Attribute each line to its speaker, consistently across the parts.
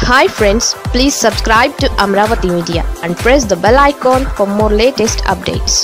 Speaker 1: hi friends please subscribe to Amaravati media and press the bell icon for more latest updates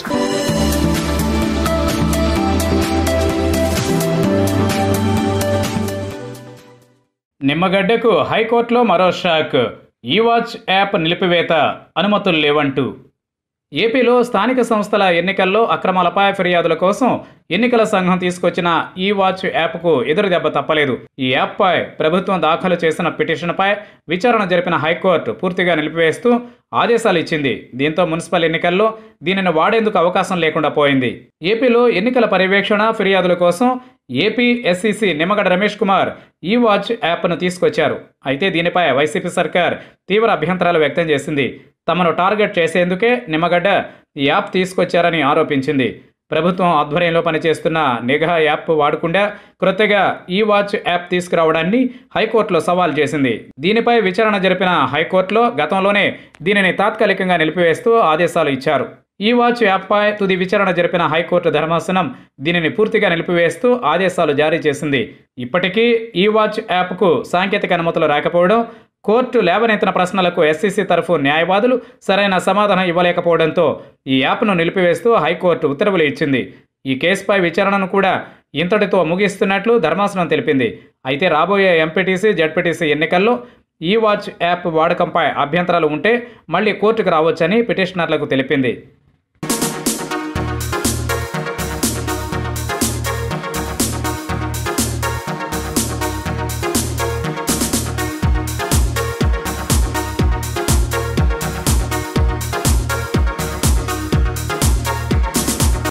Speaker 2: నిమ్మగడ్డకు హైకోర్టులో మరో shock ఈ watch app నిలిపివేత అనుమతులు లేవంటూ ఏపీలో స్థానిక సంస్థల ఎన్నికల్లో అక్రమాలపై ఫిర్యాదుల కోసం ఎన్నికల సంఘం తీసుకొచ్చిన ఈ వాచ్ యాప్కు ఎదురు దెబ్బ తప్పలేదు ఈ యాప్పై ప్రభుత్వం దాఖలు చేసిన పిటిషన్పై విచారణ జరిపిన హైకోర్టు పూర్తిగా నిలిపివేస్తూ ఆదేశాలు ఇచ్చింది దీంతో మున్సిపల్ ఎన్నికల్లో దీనిని వాడేందుకు అవకాశం లేకుండా పోయింది ఏపీలో ఎన్నికల పర్యవేక్షణ ఫిర్యాదుల కోసం AP SEC Nimmagadda Ramesh Kumar E watch యాప్ను తీసుకొచ్చారు అయితే దీనిపై వైసీపీ సర్కార్ తీవ్ర అభ్యంతరాలు వ్యక్తం చేసింది తమను టార్గెట్ చేసేందుకే నిమ్మగడ్డ ఈ యాప్ తీసుకొచ్చారని ఆరోపించింది ప్రభుత్వం ఆధ్వర్యంలో పనిచేస్తున్న నిఘా యాప్ వాడకుండా క్రొత్తగా ఈ వాచ్ యాప్ తీసుకురావడాన్ని హైకోర్టులో సవాల్ చేసింది దీనిపై విచారణ జరిపిన హైకోర్టులో గతంలోనే దీనిని తాత్కాలికంగా నిలిపివేస్తూ ఆదేశాలు ఇచ్చారు ఈ వాచ్ యాప్పై తుది విచారణ జరిపిన హైకోర్టు ధర్మాసనం దీనిని పూర్తిగా నిలిపివేస్తూ ఆదేశాలు జారీ చేసింది ఇప్పటికీ ఈ వాచ్ యాప్కు సాంకేతిక అనుమతులు రాకపోవడం కోర్టు లేవనెత్తిన ప్రశ్నలకు ఎస్సీసీ తరఫు న్యాయవాదులు సరైన సమాధానం ఇవ్వలేకపోవడంతో ఈ యాప్ను నిలిపివేస్తూ హైకోర్టు ఉత్తర్వులు ఇచ్చింది ఈ కేసుపై విచారణను కూడా ఇంతటితో ముగిస్తున్నట్లు ధర్మాసనం తెలిపింది అయితే రాబోయే ఎంపీటీసీ జడ్పీటీసీ ఎన్నికల్లో ఈ వాచ్ యాప్ వాడకంపై అభ్యంతరాలు ఉంటే మళ్ళీ కోర్టుకు రావచ్చని పిటిషనర్లకు తెలిపింది